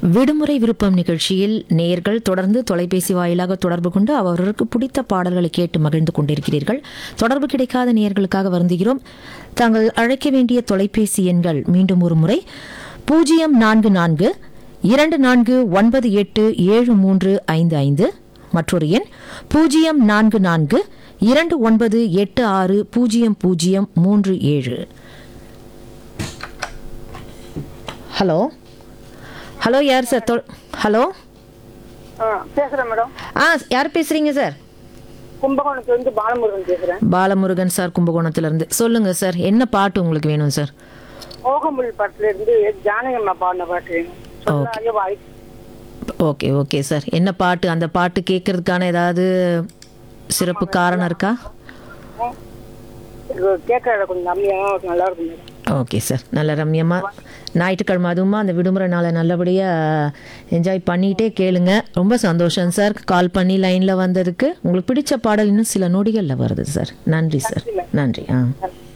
விடுமுறை விருப்பம் நிகழ்ச்சியில் நேயர்கள் தொடர்ந்து தொலைபேசி வாயிலாக தொடர்பு கொண்டு அவர்களுக்கு பிடித்த பாடல்களை கேட்டு மகிழ்ந்து கொண்டிருக்கிறீர்கள் தொடர்பு கிடைக்காத நேயர்களுக்காக வருந்துகிறோம் தாங்கள் அழைக்க வேண்டிய தொலைபேசி எண்கள் மீண்டும் ஒரு முறை பூஜ்ஜியம் நான்கு நான்கு இரண்டு நான்கு ஒன்பது எட்டு ஏழு மூன்று ஐந்து ஐந்து மற்றொரு எண் பூஜ்ஜியம் நான்கு நான்கு இரண்டு ஒன்பது எட்டு ஆறு பூஜ்ஜியம் பூஜ்ஜியம் மூன்று ஏழு ஹலோ ஹலோ யார் சார் தொ- ஹலோ ஆ பேசுறேன் மேடம் ஆ யார் பேசுறீங்க சார் கும்பகோணத்துல இருந்து பாலமுருகன் பேசுறேன் பாலமுருகன் சார் கும்பகோணத்துல இருந்து சொல்லுங்க சார் என்ன பாட்டு உங்களுக்கு வேணும் சார் மோகமுல் பாட்டுல இருந்து ஜானகி அம்மா பாடின பாட்டு வேணும் சொல்லாய வாய் ஓகே ஓகே சார் என்ன பாட்டு அந்த பாட்டு கேட்கறதுக்கான ஏதாவது சிறப்பு காரணம் இருக்கா கேட்கற கொஞ்சம் கம்மியா நல்லா இருக்கும் மேடம் ஓகே சார் நல்ல ரம்யமா ஞாயிற்றுக்கிழமை அதுவுமா அந்த விடுமுறை நாளை நல்லபடியாக என்ஜாய் பண்ணிகிட்டே கேளுங்க ரொம்ப சந்தோஷம் சார் கால் பண்ணி லைனில் வந்ததுக்கு உங்களுக்கு பிடிச்ச பாடல் இன்னும் சில நொடிகளில் வருது சார் நன்றி சார் நன்றி ஆ